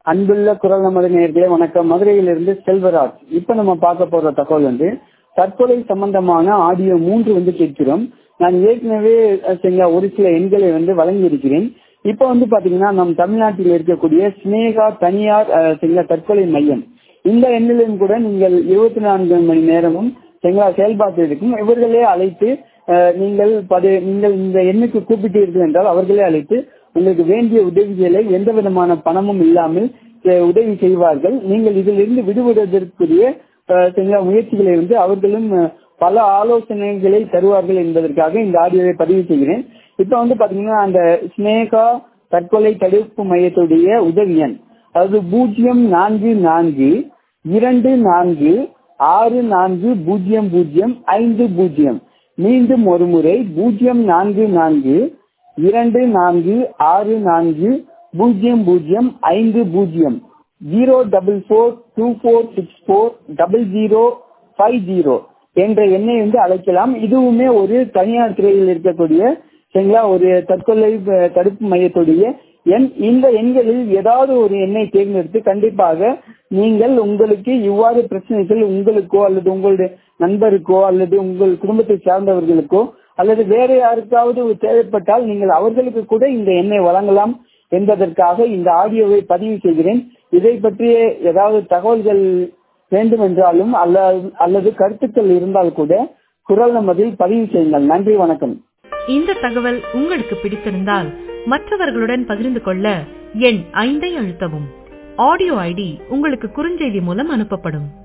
அன்புள்ள குரல் நமது நேர்களே வணக்கம் மதுரையிலிருந்து செல்வராஜ் இப்ப நம்ம பார்க்க போற தகவல் வந்து தற்கொலை சம்பந்தமான ஆடியோ மூன்று வந்து கேட்கிறோம் நான் ஏற்கனவே அஹ், சரிங்களா, ஒரு சில எண்களை வந்து வழங்கி இருக்கிறேன் இப்ப வந்து பாத்தீங்கன்னா நம் தமிழ்நாட்டில் இருக்கக்கூடிய ஸ்னேகா தனியார் அஹ், சரிங்களா, தற்கொலை மையம் இந்த எண்ணிலும் கூட நீங்கள் இருபத்தி நான்கு மணி நேரமும் சரிங்களா செயல்பாட்டு இருக்கும் இவர்களே அழைத்து அஹ், நீங்கள் பது- நீங்கள் இந்த எண்ணுக்கு கூப்பிட்டீர்கள் என்றால் அவர்களே அழைத்து உங்களுக்கு வேண்டிய உதவிகளை எந்த விதமான பணமும் இல்லாமல் அஹ், உதவி செய்வார்கள் நீங்கள் இதிலிருந்து விடுபடுவதற்குரிய அஹ், சரிங்களா, முயற்சிகளை வந்து அவர்களும் அஹ், பல ஆலோசனைகளை தருவார்கள் என்பதற்காக இந்த ஆடியோவை பதிவு செய்கிறேன் இப்ப வந்து பாத்தீங்கன்னா அந்த ஸ்னேகா தற்கொலை தடுப்பு மையத்துடைய உதவி எண் அதாவது பூஜ்ஜியம் நான்கு நான்கு இரண்டு நான்கு ஆறு நான்கு பூஜ்ஜியம் பூஜ்ஜியம் ஐந்து பூஜ்ஜியம் மீண்டும் ஒரு முறை பூஜ்ஜியம் நான்கு நான்கு இரண்டு நான்கு ஆறு நான்கு பூஜ்ஜியம் பூஜ்ஜியம் ஐந்து பூஜ்ஜியம் zero double four two four six four double zero five zero என்ற எண்ணை வந்து அழைக்கலாம் இதுவுமே ஒரு தனியார் துறையில் இருக்கக்கூடிய சரிங்களா ஒரு தற்கொலை அஹ், தடுப்பு மையத்துடைய எண் இந்த எண்களில் ஏதாவது ஒரு எண்ணை தேர்ந்தெடுத்து கண்டிப்பாக நீங்கள் உங்களுக்கு இவ்வாறு பிரச்சனைகள் உங்களுக்கோ அல்லது உங்களுடைய நண்பருக்கோ அல்லது உங்கள் குடும்பத்தை சார்ந்தவர்களுக்கோ அல்லது வேற யாருக்காவது தேவைப்பட்டால் நீங்கள் அவர்களுக்கு கூட இந்த எண்ணை வழங்கலாம் என்பதற்காக இந்த ஆடியோவை பதிவு செய்கிறேன் இதை பற்றிய ஏதாவது தகவல்கள் வேண்டும் என்றாலும் அல்ல- அல்லது கருத்துக்கள் இருந்தால் கூட குரல் நமதில் பதிவு செய்யுங்கள் நன்றி வணக்கம் இந்த தகவல் உங்களுக்கு பிடித்திருந்தால் மற்றவர்களுடன் பகிர்ந்து கொள்ள எண் ஐந்தை அழுத்தவும் ஆடியோ ஐடி உங்களுக்கு குறுஞ்செய்தி மூலம் அனுப்பப்படும்